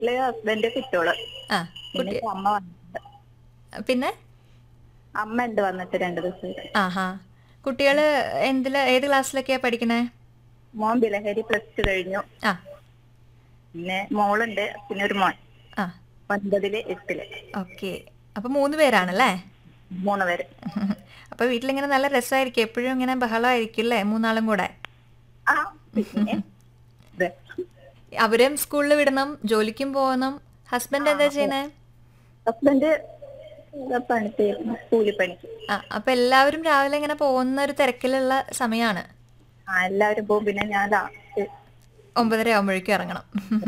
വീട്ടില് ഹസ്ബൻഡ് കുട്ടിയോള് ആ പിന്നെ കുട്ടി ഇപ്പൊ അമ്മ വന്നിട്ടുണ്ട് പിന്നെ അമ്മ ഉണ്ട് വന്നിട്ട് രണ്ടു ദിവസം ആഹാ കുട്ടികള് എന്തില് ഏത് ക്ലാസ്സിലൊക്കെയാ പഠിക്കണേ മോൻ ബിലഹരി പ്ലസ് ടു കഴിഞ്ഞു ആ പിന്നെ മോളുണ്ട് പിന്നെ ഒരു മോൻ ആ ഒൻപതില് എട്ടില് ഓക്കെ അപ്പൊ മൂന്ന് പേരാണല്ലേ മൂന്ന് പേര് അപ്പൊ വീട്ടിലിങ്ങനെ നല്ല രസമായിരിക്കും എപ്പോഴും ഇങ്ങനെ ബഹളമായിരിക്കും അല്ലേ മൂന്നാളും കൂടെ ആ പിന്നെ ഇത്. അവരും സ്കൂളിൽ വിടണം ജോലിക്കും പോകണം ഹസ്ബൻഡ് എന്താ ചെയ്യണേ ഹസ്ബൻഡ് ഇവിടെ പണിക്ക് ചെയ്യുന്നു കൂലിപ്പണിക്ക് ആ അപ്പൊ എല്ലാവരും രാവിലെ ഇങ്ങനെ പോകുന്ന ഒരു തിരക്കിലുള്ള സമയമാണ് ആ എല്ലാവരും പോകും പിന്നെ ഞാൻ ലാസ്റ്റ് ഒമ്പതര ആകുമ്പോഴേക്കും ഇറങ്ങണം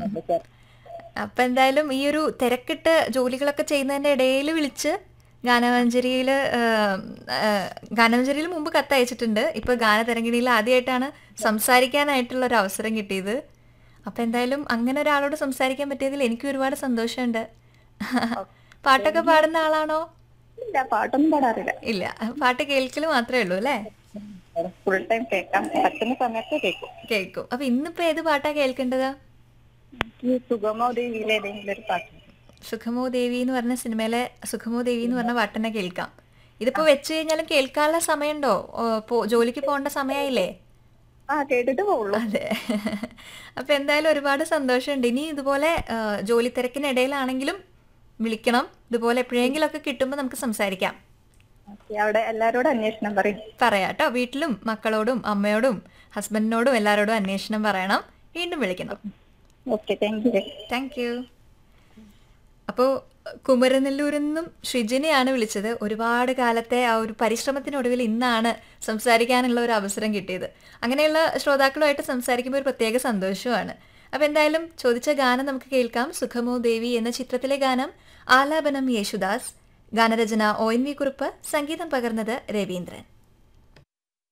അപ്പൊ എന്തായാലും ഈ ഒരു തിരക്കിട്ട് ജോലികളൊക്കെ ചെയ്യുന്നതിന്റെ ഇടയിൽ വിളിച്ച് ഗാനമഞ്ജരിയിൽ ഗാനമഞ്ജരിയിൽ മുമ്പ് കത്തയച്ചിട്ടുണ്ട് ഇപ്പൊ ഗാനതരംഗിണിയിൽ ആദ്യമായിട്ടാണ് സംസാരിക്കാനായിട്ടുള്ള ഒരു അവസരം കിട്ടിയത് അപ്പൊ എന്തായാലും അങ്ങനെ ഒരാളോട് സംസാരിക്കാൻ പറ്റിയതിൽ എനിക്ക് ഒരുപാട് സന്തോഷമുണ്ട് പാട്ടൊക്കെ പാടുന്ന ആളാണോ ഇല്ല പാട്ടൊന്നും പാടാറില്ല ഇല്ല പാട്ട് കേൾക്കൽ മാത്രമേ ഉള്ളൂ അല്ലേ ഫുൾ ടൈം കേൾക്കാം പറ്റുന്ന സമയത്ത് കേൾക്കും കേൾക്കും അപ്പൊ ഇന്നിപ്പോ ഏത് പാട്ടാ കേൾക്കേണ്ടത് എനിക്ക് സുഗമോ ദേവിയിലെ ഏതെങ്കിലും ഒരു പാട്ട് സുഖമോ ദേവി എന്ന് പറഞ്ഞ സിനിമയിലെ സുഖമോ ദേവി എന്ന് പറഞ്ഞ പാട്ട് തന്നെ കേൾക്കാം ഇതിപ്പോ വെച്ച് കഴിഞ്ഞാലും കേൾക്കാനുള്ള സമയമുണ്ടോ ഓ, പോ- ജോലിക്ക് പോകേണ്ട സമയമായില്ലേ ആ കേട്ടിട്ട് പോകുള്ളൂ അതെ അപ്പൊ എന്തായാലും ഒരുപാട് സന്തോഷമുണ്ട് ഇനി ഇതുപോലെ ആ, ജോലി തിരക്കിനിടയിലാണെങ്കിലും വിളിക്കണം ഇതുപോലെ എപ്പോഴെങ്കിലും ഒക്കെ കിട്ടുമ്പോൾ നമുക്ക് സംസാരിക്കാം ഓക്കേ, അവിടെ എല്ലാരോടും അന്വേഷണം പറയും പറയാട്ടോ വീട്ടിലും മക്കളോടും അമ്മയോടും ഹസ്ബൻഡിനോടും എല്ലാവരോടും അന്വേഷണം പറയണം വീണ്ടും വിളിക്കണം okay thank you thank you അപ്പോൾ കുമരനെല്ലൂരിൽ നിന്നും ഷിജിനെയാണ് വിളിച്ചത് ഒരുപാട് കാലത്തെ ആ ഒരു പരിശ്രമത്തിനൊടുവിൽ ഇന്നാണ് സംസാരിക്കാനുള്ള ഒരു അവസരം കിട്ടിയത് അങ്ങനെയുള്ള ശ്രോതാക്കളുമായിട്ട് സംസാരിക്കുമ്പോൾ ഒരു പ്രത്യേക സന്തോഷമാണ് അപ്പോൾ എന്തായാലും ചോദിച്ച ഗാനം നമുക്ക് കേൾക്കാം സുഖമോ ദേവി എന്ന ചിത്രത്തിലെ ഗാനം ആലാപനം യേശുദാസ് ഗാനരചന ഒ എൻ വി കുറുപ്പ് സംഗീതം പകർന്നത് രവീന്ദ്രൻ